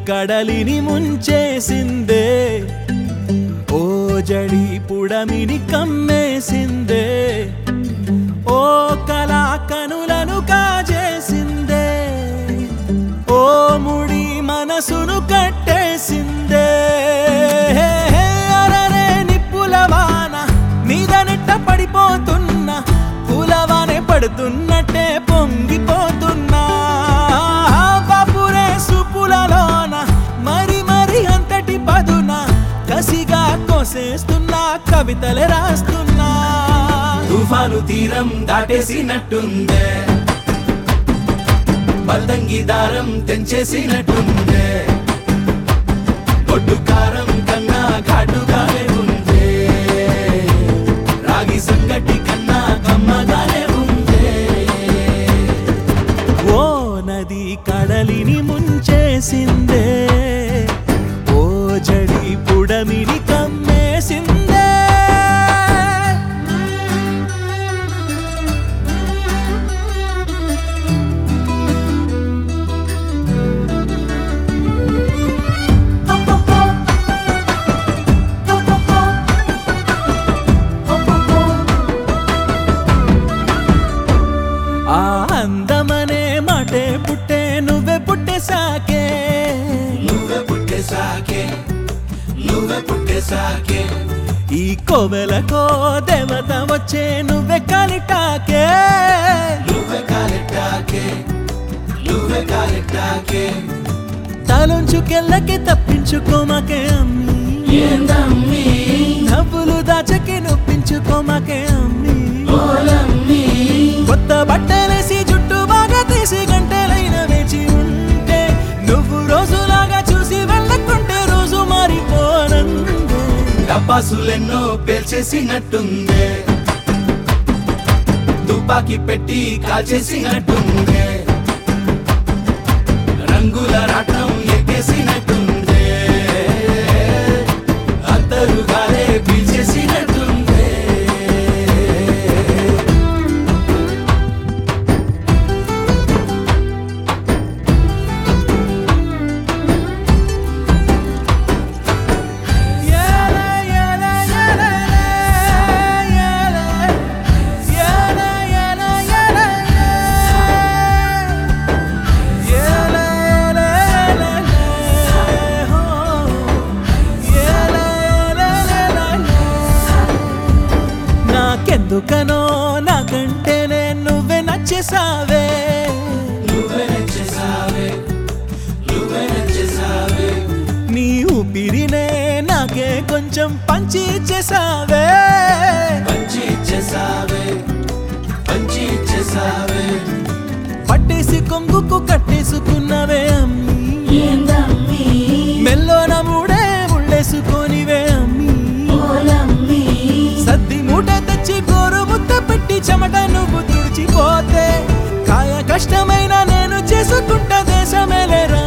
కడలిని ముంచేసిందే ఓ జడి పుడమిని కమ్మేసిందే ఓ కళా కనులను కాజేసిందే ఓ ముడి మనసును కట్టేసిందే అరరే నిప్పుల వాన మీద నెట్ట పడిపోతున్నా పూలవానే పడుతున్నట్టే పొంగిపోతున్నా బాపురే సుపులలోన మరి మరి అంతటి పదున కసిగా కోసేస్తున్నా కవితలే రాస్తున్నా తుఫాను తీరం దాటేసినట్టుందే పతంగి దారం తెంచేసినట్టుందే ఒడ్డు కారం కన్నా ఘాటుగానే ఉందే రాగి సంగటి కన్నా కమ్మగానే ఉందే ఓ నది కడలిని ముంచేసిందే ఓ జడి పుడమిని కమ్మేసిందే ఆ అందమనే మాటే పుట్టే నువ్వే పుట్టేశాకే నువ్వే పుట్టేసాకే నువ్వే పుట్టేసాకే ఈ కోవెలకో దేవత వచ్చే నువ్వే కలిటాకే నువ్వే కాలెట్టాకే నువ్వే కాలెట్టాకే తలొంచుకెళ్ళకి తప్పించుకోమాకే అమ్మి ఏందమ్మీ నవ్వులు దాచకి నొప్పించుకోమాకే అమ్మి ఓలమ్మీ కొత్త బట్టలేసి జుట్టు బాగా తీసి గంటలైన వేచి ఉంటే నువ్వు రోజులాగా చూసి వెళ్ళకుంటే రోజు మారిపోనందే టపాసులెన్నో పేల్చేసినట్టుందే తుపాకీ పెట్టి కాల్చేసినట్టుందే రంగుల రాట్నం ఎక్కేసినట్టుందే అద్దరుగాలే పీల్చేసినట్టుందే నాకెందుకనో నాకంటేనే నువ్వే నచ్చేసావే నువ్వే నచ్చేసావే నువ్వే నచ్చేసావే నీ ఊపిరినే నాకే కొంచెం పంచి ఇచ్చేసావే పంచి ఇచ్చేసావే పంచి ఇచ్చేసావే పట్టేసి కొంగుకు కట్టేసుకున్నవే అమ్మి ఏందమ్మీ మెల్లోన మూడే ముళ్ళేసుకొనివే అమ్మి ఓలమ్మీ సద్ది మూట తెచ్చి గోరు ముద్ద పెట్టి చెమట నువ్వు తుడిచిపోతే కాయ కష్టమైన నేను చేసుకుంటా దేశమేలేరా